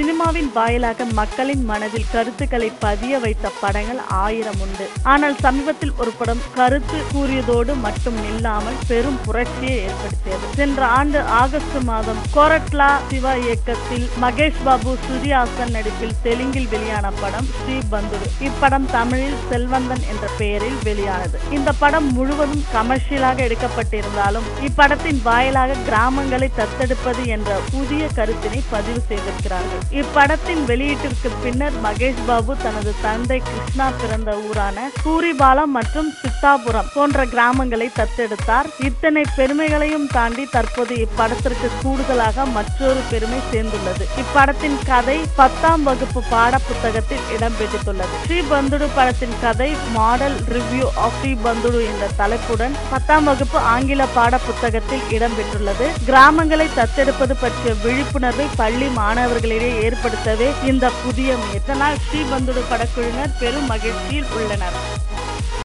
சினிமாவின் வாயிலாக மக்களின் மனதில் கருத்துக்களை பதிய வைத்த படங்கள் ஆயிரம் உண்டு ஆனால் சமீபத்தில் ஒரு படம் கருத்து கூறியதோடு மட்டும் நில்லாமல் பெரும் புரட்சியை ஏற்படுத்தியது சென்ற ஆண்டு ஆகஸ்ட் மாதம் கோரட்லா சிவா இயக்கத்தில் மகேஷ் பாபு சுரியாசன் நடிப்பில் தெலுங்கில் வெளியான படம் ஸ்ரீ பந்துரு இப்படம் தமிழில் செல்வந்தன் என்ற பெயரில் வெளியானது இந்த படம் முழுவதும் கமர்ஷியலாக எடுக்கப்பட்டிருந்தாலும் இப்படத்தின் வாயிலாக கிராமங்களை தத்தெடுப்பது என்ற புதிய கருத்தினை பதிவு செய்திருக்கிறார்கள் இப்படத்தின் வெளியீட்டிற்கு பின்னர் மகேஷ் பாபு தனது தந்தை கிருஷ்ணா பிறந்த ஊரான பூரிபாலம் மற்றும் சித்தாபுரம் போன்ற கிராமங்களை தத்தெடுத்தார் இத்தனை பெருமைகளையும் தாண்டி தற்போது இப்படத்திற்கு கூடுதலாக மற்றொரு பெருமை சேர்ந்துள்ளது இப்படத்தின் கதை பத்தாம் வகுப்பு பாட புத்தகத்தில் இடம்பெற்றுள்ளது ஸ்ரீ பந்துடு படத்தின் கதை model review of Sri Panthudu என்ற தலைப்புடன் பத்தாம் வகுப்பு ஆங்கில பாட புத்தகத்தில் இடம்பெற்றுள்ளது கிராமங்களை தத்தெடுப்பது பற்றிய விழிப்புணர்வை பள்ளி மாணவர்களிடையே ஏற்படுத்தவே இந்த புதிய முயற்சி ஸ்ரீ பந்துடு படக்குழுவினர் பெரும் மகிழ்ச்சியில் உள்ளனர்